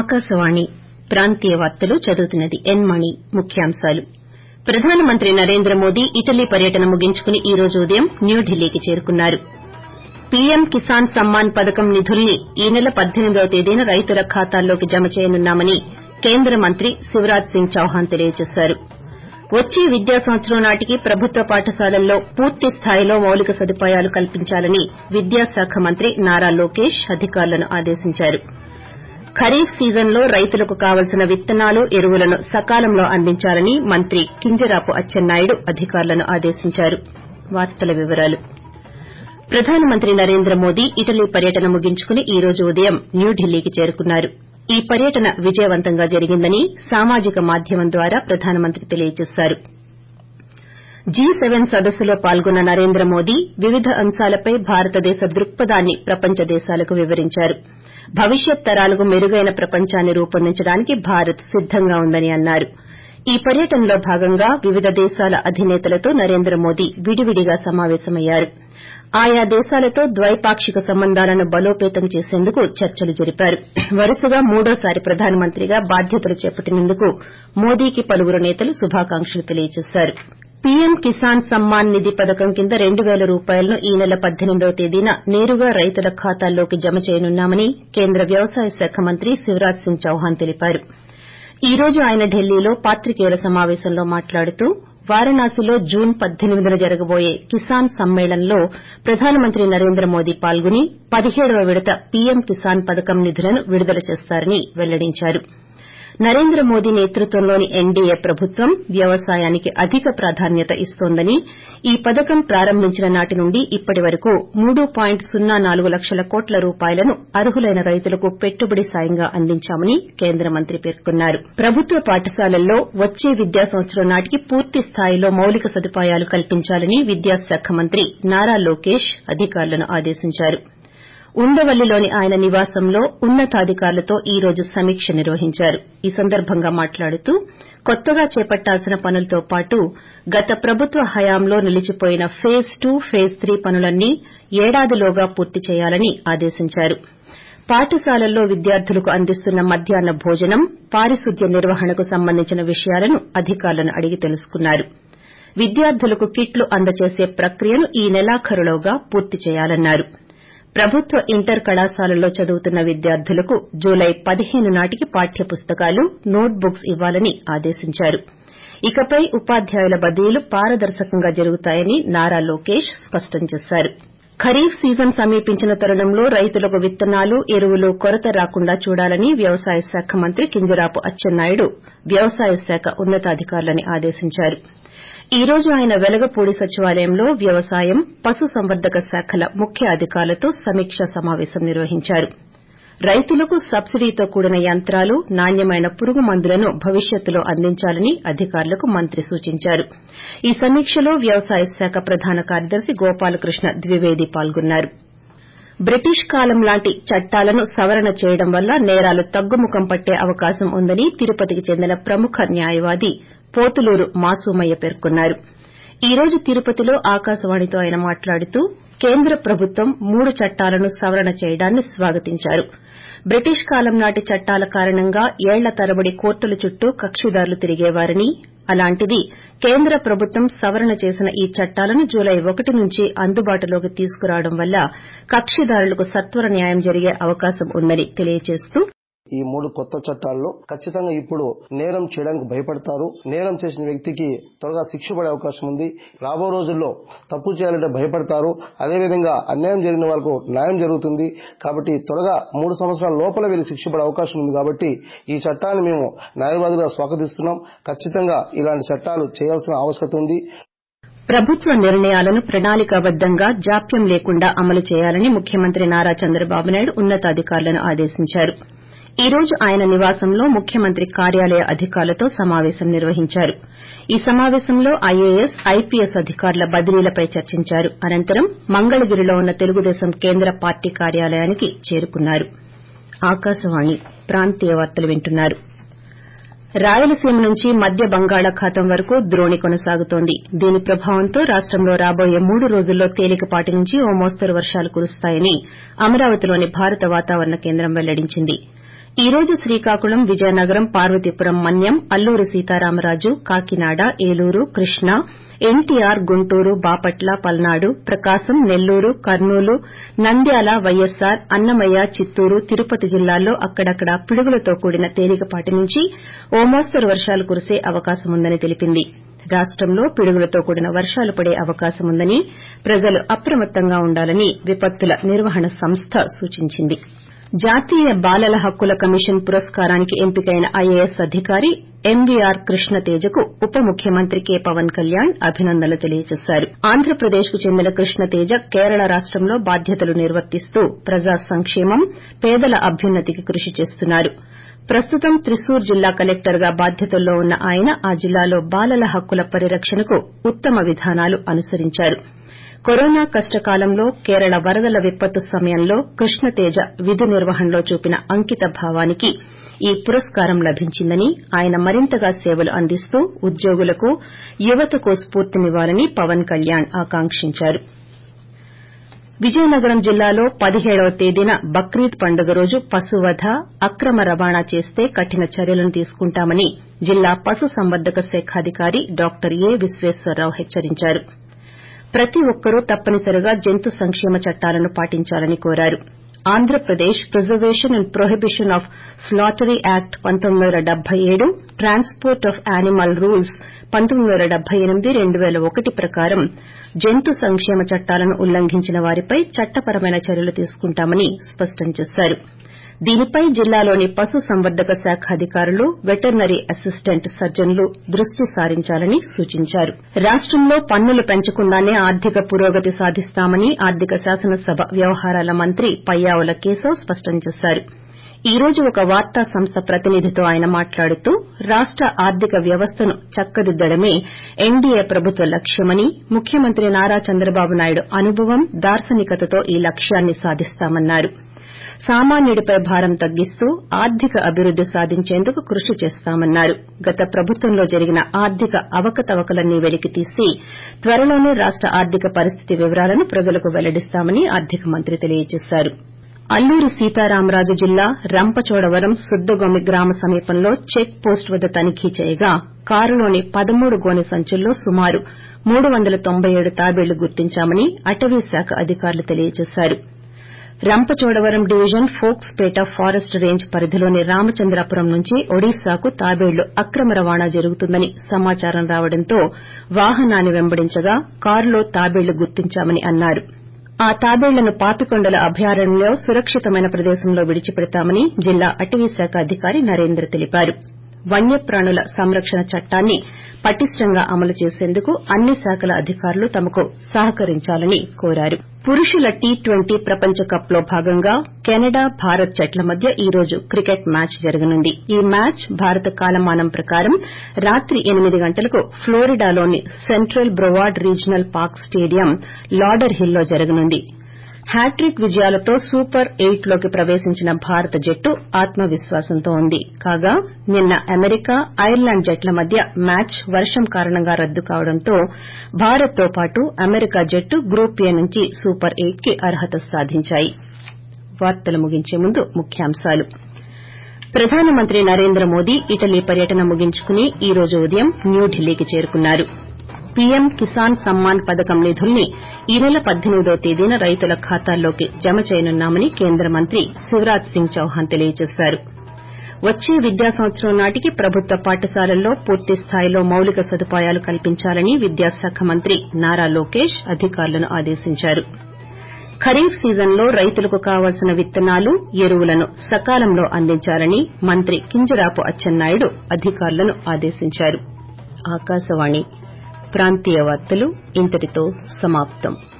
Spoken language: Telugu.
ఆకాశవాణి ప్రాంతీయ వార్తలు చదువుతున్నది ఎన్ మణి ముఖ్యాంశాలు ప్రధానమంత్రి నరేంద్ర మోదీ ఇటలీ పర్యటన ముగించుకుని ఈ రోజు ఉదయం న్యూఢిల్లీకి చేరుకున్నారు పీఎం కిసాన్ సమ్మాన్ పథకం నిధుల్ని ఈ నెల పద్దెనిమిదవ తేదీన రైతుల ఖాతాల్లోకి జమ చేయనున్నామని కేంద్ర మంత్రి శివరాజ్ సింగ్ చౌహాన్ తెలియజేశారు వచ్చే విద్యా సంవత్సరం నాటికి ప్రభుత్వ పాఠశాలల్లో పూర్తి స్థాయిలో మౌలిక సదుపాయాలు కల్పించాలని విద్యాశాఖ మంత్రి నారా లోకేష్ అధికారులను ఆదేశించారు ఖరీఫ్ సీజన్లో రైతులకు కావలసిన విత్తనాలు ఎరువులను సకాలంలో అందించాలని మంత్రి కింజరాపు అచ్చెన్నాయుడు అధికారులను ఆదేశించారు ప్రధానమంత్రి నరేంద్ర మోదీ ఇటలీ పర్యటన ముగించుకుని ఈ రోజు ఉదయం న్యూఢిల్లీకి చేరుకున్నారు ఈ పర్యటన విజయవంతంగా జరిగిందని సామాజిక మాధ్యమం ద్వారా ప్రధానమంత్రి తెలియజేశారు జీ సెవెన్ సదస్సులో పాల్గొన్న నరేంద్ర మోదీ వివిధ అంశాలపై భారతదేశ దృక్పథాన్ని ప్రపంచ దేశాలకు వివరించారు భవిష్యత్ తరాలకు మెరుగైన ప్రపంచాన్ని రూపొందించడానికి భారత్ సిద్దంగా ఉందని అన్నారు ఈ పర్యటనలో భాగంగా వివిధ దేశాల అధినేతలతో నరేంద్ర మోదీ విడివిడిగా సమావేశమయ్యారు ఆయా దేశాలతో ద్వైపాక్షిక సంబంధాలను బలోపేతం చేసేందుకు చర్చలు జరిపారు వరుసగా మూడోసారి ప్రధానమంత్రిగా బాధ్యతలు చేపట్టినందుకు మోదీకి పలువురు నేతలు శుభాకాంక్షలు తెలియజేశారు పీఎం కిసాన్ సమ్మాన్ నిధి పథకం కింద రెండు పేల రూపాయలను ఈ నెల పద్దెనిమిదవ తేదీన నేరుగా రైతుల ఖాతాల్లోకి జమ చేయనున్నామని కేంద్ర వ్యవసాయ శాఖ మంత్రి శివరాజ్ సింగ్ చౌహాన్ తెలిపారు ఈ రోజు ఆయన ఢిల్లీలో పాత్రికేయుల సమావేశంలో మాట్లాడుతూ వారణాసిలో జూన్ పద్దెనిమిదిన జరగబోయే కిసాన్ సమ్మేళన్లో ప్రధానమంత్రి నరేంద్ర మోదీ పాల్గొని పదిహేడవ విడత పీఎం కిసాన్ పథకం నిధులను విడుదల చేస్తారని పెల్లడించారు నరేంద్ర మోదీ నేతృత్వంలోని ఎన్డీఏ ప్రభుత్వం వ్యవసాయానికి అధిక ప్రాధాన్యత ఇస్తోందని ఈ పథకం ప్రారంభించిన నాటి నుండి ఇప్పటి వరకు మూడు పాయింట్ సున్నా నాలుగు లక్షల కోట్ల రూపాయలను అర్హులైన రైతులకు పెట్టుబడి సాయంగా అందించామని కేంద్ర మంత్రి పేర్కొన్నారు ప్రభుత్వ పాఠశాలల్లో వచ్చే విద్యా సంవత్సరం నాటికి పూర్తి స్థాయిలో మౌలిక సదుపాయాలు కల్పించాలని విద్యాశాఖ మంత్రి నారా లోకేష్ అధికారులను ఆదేశించారు ఉండవల్లిలోని ఆయన నివాసంలో ఉన్నతాధికారులతో ఈ రోజు సమీక్ష నిర్వహించారు ఈ సందర్భంగా మాట్లాడుతూ కొత్తగా చేపట్టాల్సిన పనులతో పాటు గత ప్రభుత్వ హయాంలో నిలిచిపోయిన ఫేజ్ టూ ఫేజ్ త్రీ పనులన్నీ ఏడాదిలోగా పూర్తి చేయాలని ఆదేశించారు పాఠశాలల్లో విద్యార్థులకు అందిస్తున్న మధ్యాహ్న భోజనం పారిశుద్ధ్య నిర్వహణకు సంబంధించిన విషయాలను అధికారులను అడిగి తెలుసుకున్నారు విద్యార్థులకు కిట్లు అందజేసే ప్రక్రియను ఈ నెలాఖరులోగా పూర్తి చేయాలన్నారు ప్రభుత్వ ఇంటర్ కళాశాలల్లో చదువుతున్న విద్యార్థులకు జులై పదిహేను నాటికి పాఠ్య పుస్తకాలు నోట్ బుక్స్ ఇవ్వాలని ఆదేశించారు ఇకపై ఉపాధ్యాయుల బదిలీలు పారదర్శకంగా జరుగుతాయని నారా లోకేష్ స్పష్టం చేశారు ఖరీఫ్ సీజన్ సమీపించిన తరుణంలో రైతులకు విత్తనాలు ఎరువులు కొరత రాకుండా చూడాలని వ్యవసాయ శాఖ మంత్రి కింజరాపు అచ్చెన్నాయుడు వ్యవసాయ శాఖ ఉన్నతాధికారులను ఆదేశించారు ఈ రోజు ఆయన వెలగపూడి సచివాలయంలో వ్యవసాయం పశుసంవర్ధక శాఖల ముఖ్య అధికారులతో సమీకా సమావేశం నిర్వహించారు రైతులకు సబ్సిడీతో కూడిన యంత్రాలు నాణ్యమైన పురుగు మందులను భవిష్యత్తులో అందించాలని అధికారులకు మంత్రి సూచించారు ఈ సమీక్షలో వ్యవసాయ శాఖ ప్రధాన కార్యదర్శి గోపాలకృష్ణ ద్వివేది పాల్గొన్నారు బ్రిటిష్ కాలం లాంటి చట్టాలను సవరణ చేయడం వల్ల నేరాలు తగ్గుముఖం పట్టే అవకాశం ఉందని తిరుపతికి చెందిన ప్రముఖ న్యాయవాది పోతులూరు మాసూమయ్య పేర్కొన్నారు ఈ రోజు తిరుపతిలో ఆకాశవాణితో ఆయన మాట్లాడుతూ కేంద్ర ప్రభుత్వం మూడు చట్టాలను సవరణ చేయడాన్ని స్వాగతించారు బ్రిటిష్ కాలం నాటి చట్టాల కారణంగా ఏళ్ల తరబడి కోర్టుల చుట్టూ కక్షిదారులు తిరిగేవారని అలాంటిది కేంద్ర ప్రభుత్వం సవరణ చేసిన ఈ చట్టాలను జులై ఒకటి నుంచి అందుబాటులోకి తీసుకురావడం వల్ల కక్షిదారులకు సత్వర న్యాయం జరిగే అవకాశం ఉందని తెలియజేస్తూ ఈ మూడు కొత్త చట్టాల్లో ఖచ్చితంగా ఇప్పుడు నేరం చేయడానికి భయపడతారు నేరం చేసిన వ్యక్తికి త్వరగా శిక్ష పడే అవకాశం ఉంది రాబో రోజుల్లో తప్పు చేయాలంటే భయపడతారు అదేవిధంగా అన్యాయం జరిగిన వాళ్ళకు న్యాయం జరుగుతుంది కాబట్టి త్వరగా మూడు సంవత్సరాల లోపల వీళ్ళు శిక్ష పడే అవకాశం ఉంది కాబట్టి ఈ చట్టాన్ని మేము న్యాయవాదిగా స్వాగతిస్తున్నాం ఖచ్చితంగా ఇలాంటి చట్టాలు చేయాల్సిన ఆవశ్యకత ఉంది ప్రభుత్వ నిర్ణయాలను ప్రణాళికాబద్దంగా జాప్యం లేకుండా అమలు చేయాలని ముఖ్యమంత్రి నారా చంద్రబాబు నాయుడు ఉన్నతాధికారులను ఆదేశించారు ఈ రోజు ఆయన నివాసంలో ముఖ్యమంత్రి కార్యాలయ అధికారులతో సమావేశం నిర్వహించారు ఈ సమావేశంలో ఐఏఎస్ ఐపీఎస్ అధికారుల బదిలీలపై చర్చించారు అనంతరం మంగళగిరిలో ఉన్న తెలుగుదేశం కేంద్ర పార్టీ కార్యాలయానికి చేరుకున్నారు రాయలసీమ నుంచి మధ్య బంగాళాఖాతం వరకు ద్రోణి కొనసాగుతోంది దీని ప్రభావంతో రాష్టంలో రాబోయే మూడు రోజుల్లో తేలికపాటి నుంచి ఓ మోస్తరు వర్షాలు కురుస్తాయని అమరావతిలోని భారత వాతావరణ కేంద్రం పెల్లడించింది ఈ రోజు శ్రీకాకుళం విజయనగరం పార్వతీపురం మన్యం అల్లూరి సీతారామరాజు కాకినాడ ఏలూరు కృష్ణా ఎన్టీఆర్ గుంటూరు బాపట్ల పల్నాడు ప్రకాశం నెల్లూరు కర్నూలు నంద్యాల వైఎస్సార్ అన్నమయ్య చిత్తూరు తిరుపతి జిల్లాల్లో అక్కడక్కడ పిడుగులతో కూడిన తేలికపాటి నుంచి ఓ మోస్తరు వర్షాలు కురిసే అవకాశముందని తెలిపింది రాష్టంలో పిడుగులతో కూడిన వర్షాలు పడే అవకాశముందని ప్రజలు అప్రమత్తంగా ఉండాలని విపత్తుల నిర్వహణ సంస్థ సూచించింది జాతీయ బాలల హక్కుల కమిషన్ పురస్కారానికి ఎంపికైన ఐఏఎస్ అధికారి ఎంవీఆర్ కృష్ణతేజకు ఉప ముఖ్యమంత్రి కె పవన్ కళ్యాణ్ అభినందనలు తెలియజేశారు ఆంధ్రప్రదేశ్ కు చెందిన కృష్ణతేజ కేరళ రాష్టంలో బాధ్యతలు నిర్వర్తిస్తూ ప్రజా సంక్షేమం పేదల అభ్యున్నతికి కృషి చేస్తున్నారు ప్రస్తుతం త్రిశూర్ జిల్లా కలెక్టర్ గా బాధ్యతల్లో ఉన్న ఆయన ఆ జిల్లాలో బాలల హక్కుల పరిరక్షణకు ఉత్తమ విధానాలు అనుసరించారు కరోనా కష్టకాలంలో కేరళ వరదల విపత్తు సమయంలో కృష్ణతేజ విధి నిర్వహణలో చూపిన అంకిత భావానికి ఈ పురస్కారం లభించిందని ఆయన మరింతగా సేవలు అందిస్తూ ఉద్యోగులకు యువతకు స్పూర్తినివ్వాలని పవన్ కళ్యాణ్ ఆకాంక్షించారు విజయనగరం జిల్లాలో పదిహేడవ తేదీన బక్రీద్ పండుగ రోజు పశువధ అక్రమ రవాణా చేస్తే కఠిన చర్యలను తీసుకుంటామని జిల్లా పశు సంవర్దక శాఖాధికారి డాక్టర్ ఏ విశ్వేశ్వరరావు హెచ్చరించారు ప్రతి ఒక్కరూ తప్పనిసరిగా జంతు సంక్షేమ చట్టాలను పాటించాలని కోరారు Andhra Pradesh preservation and prohibition of slaughter act పంతొమ్మిది ట్రాన్స్పోర్ట్ ఆఫ్ యానిమల్ రూల్స్ పంతొమ్మిది ప్రకారం జంతు సంక్షేమ చట్టాలను ఉల్లంఘించిన వారిపై చట్టపరమైన చర్యలు తీసుకుంటామని స్పష్టం చేశారు దీనిపై జిల్లాలోని పశు సంవర్దక శాఖ అధికారులు వెటర్నరీ అసిస్టెంట్ సర్జన్లు దృష్టి సారించాలని సూచించారు రాష్టంలో పన్నులు పెంచకుండానే ఆర్థిక పురోగతి సాధిస్తామని ఆర్థిక శాసనసభ వ్యవహారాల మంత్రి పయ్యావుల కేశవ్ స్పష్టం చేశారు ఈ రోజు ఒక వార్తా సంస్థ ప్రతినిధితో ఆయన మాట్లాడుతూ రాష్ట ఆర్థిక వ్యవస్థను చక్కదిద్దడమే ఎన్డీఏ ప్రభుత్వ లక్ష్యమని ముఖ్యమంత్రి నారా చంద్రబాబు నాయుడు అనుభవం దార్శనికతతో ఈ లక్ష్యాన్ని సాధిస్తామన్నారు సామాన్యుడిపై భారం తగ్గిస్తూ ఆర్థిక అభివృద్ది సాధించేందుకు కృషి చేస్తామన్నారు గత ప్రభుత్వంలో జరిగిన ఆర్థిక అవకతవకలన్నీ వెలికితీసి త్వరలోనే రాష్ట ఆర్థిక పరిస్థితి వివరాలను ప్రజలకు వెల్లడిస్తామని ఆర్థిక మంత్రి తెలియజేశారు అల్లూరి సీతారామరాజు జిల్లా రంపచోడవరం సుద్దగొమ్మి గ్రామ సమీపంలో చెక్ పోస్ట్ వద్ద తనిఖీ చేయగా కారులోని పదమూడు గోనె సంచుల్లో సుమారు మూడు వందల తొంభై ఏడు తాబేళ్లు గుర్తించామని అటవీ శాఖ అధికారులు తెలియజేశారు రంపచోడవరం డివిజన్ ఫోక్స్పేట ఫారెస్ట్ రేంజ్ పరిధిలోని రామచంద్రాపురం నుంచి ఒడిశాకు తాబేళ్లు అక్రమ రవాణా జరుగుతుందని సమాచారం రావడంతో వాహనాన్ని వెంబడించగా కారులో తాబేళ్లు గుర్తించామని అన్నారు ఆ తాబేళ్లను పాపికొండల అభయారణ్యంలో సురక్షితమైన ప్రదేశంలో విడిచిపెడతామని జిల్లా అటవీ శాఖ అధికారి నరేంద్ర తెలిపారు వన్యప్రాణుల సంరక్షణ చట్టాన్ని పటిష్టంగా అమలు చేసేందుకు అన్ని శాఖల అధికారులు తమకు సహకరించాలని కోరారు పురుషుల టీ ట్వంటీ ప్రపంచ కప్ లో భాగంగా కెనడా భారత్ జట్ల మధ్య ఈ రోజు క్రికెట్ మ్యాచ్ జరగనుంది ఈ మ్యాచ్ భారత కాలమానం ప్రకారం రాత్రి ఎనిమిది గంటలకు ఫ్లోరిడాలోని central Broward regional park stadium Lauder హిల్లో జరగనుంది హ్యాట్రిక్ విజయాలతో సూపర్ ఎయిట్ లోకి ప్రవేశించిన భారత జట్టు ఆత్మవిశ్వాసంతో ఉంది కాగా నిన్న అమెరికా ఐర్లాండ్ జట్ల మధ్య మ్యాచ్ వర్షం కారణంగా రద్దు కావడంతో భారత్ తో పాటు అమెరికా జట్టు గ్రూప్ ఏ నుంచి సూపర్ ఎయిట్ కి అర్హత సాధించాయి ప్రధానమంత్రి నరేంద్ర మోదీ ఇటలీ పర్యటన ముగించుకుని ఈ రోజు ఉదయం న్యూఢిల్లీకి చేరుకున్నారు పీఎం కిసాన్ సమ్మాన్ పథకం నిధుల్ని ఈ నెల పద్దెనిమిదో తేదీన రైతుల ఖాతాల్లోకి జమ చేయనున్నామని కేంద్ర మంత్రి శివరాజ్ సింగ్ చౌహాన్ తెలియజేశారు వచ్చే విద్యా సంవత్సరం నాటికి ప్రభుత్వ పాఠశాలల్లో పూర్తి స్థాయిలో మౌలిక సదుపాయాలు కల్పించాలని విద్యాశాఖ మంత్రి నారా లోకేష్ అధికారులను ఆదేశించారు ఖరీఫ్ సీజన్లో రైతులకు కావాల్సిన విత్తనాలు ఎరువులను సకాలంలో అందించాలని మంత్రి కింజరాపు అచ్చెన్నాయుడు అధికారులను ఆదేశించారు ఆకాశవాణి ప్రాంతీయ వార్తలు ఇంతటితో సమాప్తం